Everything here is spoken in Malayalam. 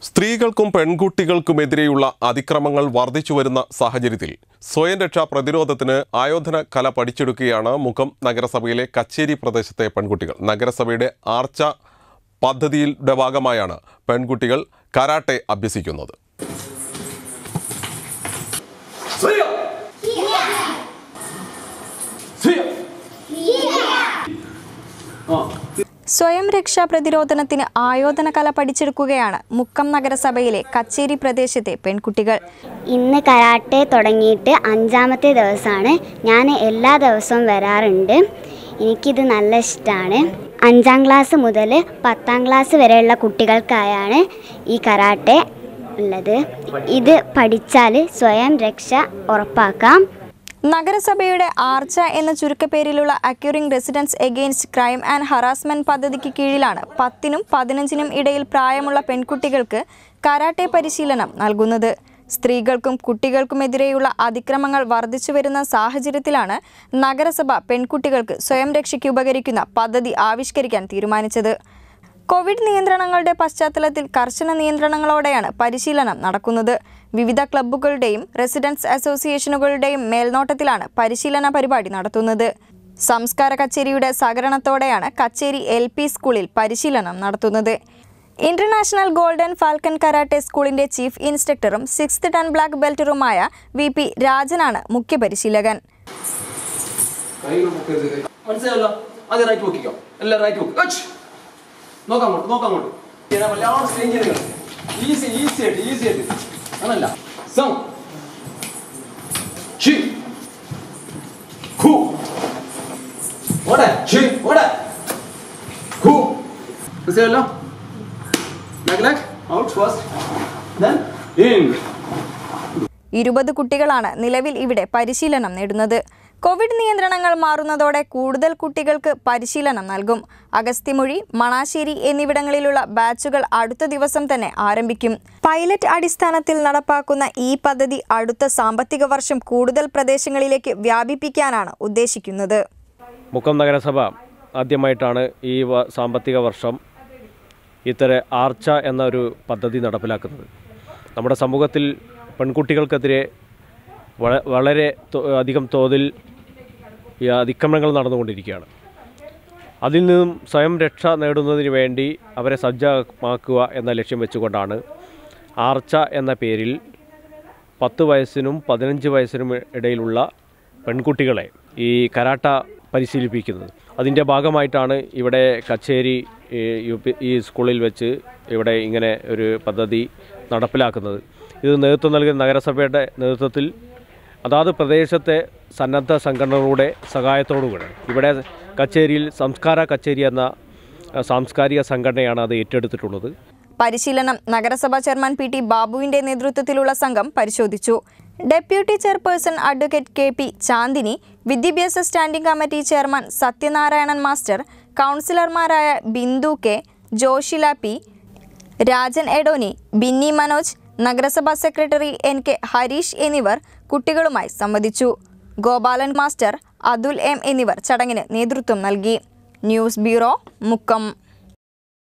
സ്ത്രീകൾക്കും പെൺകുട്ടികൾക്കുമെതിരെയുള്ള അതിക്രമങ്ങൾ വർദ്ധിച്ചുവരുന്ന സാഹചര്യത്തിൽ സ്വയം രക്ഷാ പ്രതിരോധത്തിന് ആയോധന കല പഠിച്ചെടുക്കുകയാണ് മുഖം നഗരസഭയിലെ കച്ചേരി പ്രദേശത്തെ പെൺകുട്ടികൾ നഗരസഭയുടെ ആർച്ച പദ്ധതിയുടെ ഭാഗമായാണ് പെൺകുട്ടികൾ കരാട്ടെ അഭ്യസിക്കുന്നത് സ്വയം സ്വയം ആ സ്വയം രക്ഷാ പ്രതിരോധനത്തിന് ആയോധന കല പഠിച്ചെടുക്കുകയാണ് മുക്കം നഗരസഭയിലെ കച്ചേരി പ്രദേശത്തെ പെൺകുട്ടികൾ ഇന്ന് കരാട്ടെ തുടങ്ങിയിട്ട് അഞ്ചാമത്തെ ദിവസമാണ് ഞാൻ എല്ലാ ദിവസവും വരാറുണ്ട് എനിക്കിത് നല്ല ഇഷ്ടമാണ് അഞ്ചാം ക്ലാസ് മുതൽ പത്താം ക്ലാസ് വരെയുള്ള കുട്ടികൾക്കായാണ് ഈ കരാട്ടെ ഉള്ളത് ഇത് പഠിച്ചാൽ സ്വയം രക്ഷ ഉറപ്പാക്കാം നഗരസഭയുടെ ആർച്ച എന്ന ചുരുക്കപ്പേരിലുള്ള assuring residents against crime and harassment പദ്ധതിക്ക് കീഴിലാണ് പത്തിനും പതിനഞ്ചിനും ഇടയിൽ പ്രായമുള്ള പെൺകുട്ടികൾക്ക് കരാട്ടെ പരിശീലനം നൽകുന്നത് സ്ത്രീകൾക്കും കുട്ടികൾക്കുമെതിരെയുള്ള അതിക്രമങ്ങൾ വർദ്ധിച്ചു വരുന്ന സാഹചര്യത്തിലാണ് നഗരസഭ പെൺകുട്ടികൾക്ക് സ്വയം രക്ഷയ്ക്ക് ഉപകരിക്കുന്ന പദ്ധതി ആവിഷ്കരിക്കാൻ തീരുമാനിച്ചത് കോവിഡ് നിയന്ത്രണങ്ങളുടെ പശ്ചാത്തലത്തിൽ കർശന നിയന്ത്രണങ്ങളോടെയാണ് പരിശീലനം നടക്കുന്നത് വിവിധ ക്ലബ്ബുകളുടെയും റെസിഡൻസ് അസോസിയേഷനുകളുടെയും മേൽനോട്ടത്തിലാണ് പരിശീലന പരിപാടി നടത്തുന്നത് സംസ്കാര കച്ചേരിയുടെ സഹകരണത്തോടെയാണ് കച്ചേരി എൽ പി സ്കൂളിൽ പരിശീലനം നടത്തുന്നത് ഇന്റർനാഷണൽ ഗോൾഡൻ ഫാൽക്കൺ കരാട്ടെ സ്കൂളിന്റെ ചീഫ് ഇൻസ്ട്രക്ടറും സിക്സ്ത് ടൺ ബ്ലാക്ക് ബെൽറ്ററുമായ വി പി രാജനാണ് മുഖ്യ പരിശീലകൻ കൈകൾ പൊക്കരുത് മനസ്സിലായല്ലോ ആദ്യം റൈറ്റ് പൊക്കിക്കോ എല്ലാം റൈറ്റ് പൊക്കി അച്ച് നോക്കാം അങ്ങോട്ട് നോക്കാം അങ്ങോട്ട് ചെയ്യാൻ വല്ലാതെ സ്ട്രെയിൻ ചെയ്ത് ഈസി ഈസി ആയിട്ട് ഈസി ആയിട്ട് അങ്ങനല്ല സം ഷി ഖു ഓടെ ഷി ഓടെ ഖു മനസ്സിലായല്ലോ leg leg out first then in ഇരുപത് കുട്ടികളാണ് നിലവിൽ ഇവിടെ പരിശീലനം നേടുന്നത് കോവിഡ് നിയന്ത്രണങ്ങൾ മാറുന്നതോടെ കൂടുതൽ കുട്ടികൾക്ക് പരിശീലനം നൽകും അഗസ്ത്യമൊഴി മണാശ്ശേരി എന്നിവിടങ്ങളിലുള്ള ബാച്ചുകൾ അടുത്ത ദിവസം തന്നെ ആരംഭിക്കും പൈലറ്റ് അടിസ്ഥാനത്തിൽ നടപ്പാക്കുന്ന ഈ പദ്ധതി അടുത്ത സാമ്പത്തിക വർഷം കൂടുതൽ പ്രദേശങ്ങളിലേക്ക് വ്യാപിപ്പിക്കാനാണ് ഉദ്ദേശിക്കുന്നത് മുക്കം നഗരസഭ ആദ്യമായിട്ടാണ് ഈ വ- സാമ്പത്തിക വർഷം ഇത്തര ആർച്ച എന്ന ഒരു പദ്ധതി നടപ്പിലാക്കുന്നത് നമ്മുടെ സമൂഹത്തിൽ പെൺകുട്ടികൾക്കെതിരെ വള- വളരെ തോ- അധികം തോതിൽ ഈ അതിക്രമങ്ങൾ നടന്നുകൊണ്ടിരിക്കുകയാണ് അതിൽ നിന്നും സ്വയം രക്ഷ നേടുന്നതിന് വേണ്ടി അവരെ സജ്ജമാക്കുക എന്ന ലക്ഷ്യം വെച്ചുകൊണ്ടാണ് ആർച്ച എന്ന പേരിൽ പത്ത് വയസ്സിനും പതിനഞ്ച് വയസ്സിനും ഇടയിലുള്ള പെൺകുട്ടികളെ ഈ കരാട്ട പരിശീലിപ്പിക്കുന്നത് അതിൻ്റെ ഭാഗമായിട്ടാണ് ഇവിടെ കച്ചേരി ഈ യു പി ഈ സ്കൂളിൽ വെച്ച് ഇവിടെ ഇങ്ങനെ ഒരു പദ്ധതി നടപ്പിലാക്കുന്നത് ഇത് നേതൃത്വം നൽകുന്ന നഗരസഭയുടെ നേതൃത്വത്തിൽ അതാത് പ്രദേശത്തെ സന്നദ്ധ സംഘടനകളുടെ സഹായത്തോടുകൂടെ ഇവിടെ കച്ചേരിയിൽ സംസ്കാര കച്ചേരി എന്ന അഹ്, സാംസ്കാരിക സംഘടനയാണ് അത് ഏറ്റെടുത്തിട്ടുള്ളത് പരിശീലനം നഗരസഭാ ചെയർമാൻ പി ടി ബാബുവിന്റെ നേതൃത്വത്തിലുള്ള സംഘം പരിശോധിച്ചു deputy chairperson advocate K P Chandini വിദ്യാഭ്യാസ standing committee chairman Sathyanarayanan master കൗൺസിലർമാരായ ബിന്ദു കെ ജോഷില പി രാജൻ എഡോനി ബിന്നി മനോജ് നഗരസഭാ സെക്രട്ടറി എൻ കെ ഹരീഷ് എന്നിവർ കുട്ടികളുമായി സംവദിച്ചു ഗോപാലൻ മാസ്റ്റർ അതുൽ എം എന്നിവർ ചടങ്ങിന് നേതൃത്വം നൽകി ന്യൂസ് ബ്യൂറോ മുക്കം